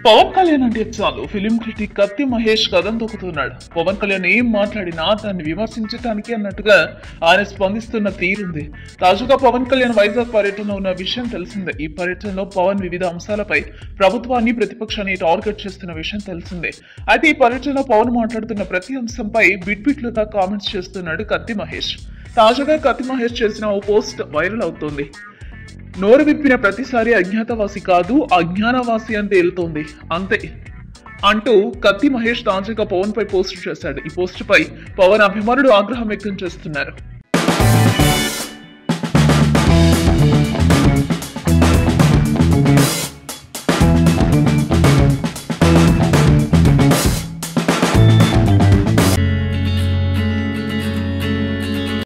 పవన్ కళ్యాణ్ అంటే చాలు film critic కత్తి మహేష్ కథం తొక్కుతున్నాడు పవన్ కళ్యాణ్ ఏం మాట్లాడినా దాన్ని విమర్శించటానికి అన్నట్టుగా ఆయన స్పందిస్తున్న తీరుంది తాజాగా పవన్ కళ్యాణ్ వైజాగ్ పర్యటన ఉన్న విషయం తెలిసిందే ఈ పర్యటనలో పవన్ వివిధ అంశాలపై ప్రభుత్వాన్ని ప్రతిపక్షాన్ని టార్గెట్ చేస్తున్న విషయం తెలిసిందే అయితే ఈ పర్యటనలో పవన్ మాట్లాడుతున్న ప్రతి అంశంపై బిట్ బిట్లుగా కామెంట్స్ చేస్తున్నాడు కత్తి మహేష్ తాజాగా కత్తి మహేష్ చేసిన ఓ పోస్ట్ వైరల్ అవుతోంది నోరు విప్పిన ప్రతిసారి అజ్ఞాతవాసి కాదు అజ్ఞానవాసి అని తేలుతోంది అంతే అంటూ కత్తి మహేష్ తాజాగా పవన్ పై పోస్ట్ చేశాడు ఈ పోస్ట్ పై పవన్ అభిమానులు ఆగ్రహం వ్యక్తం చేస్తున్నారు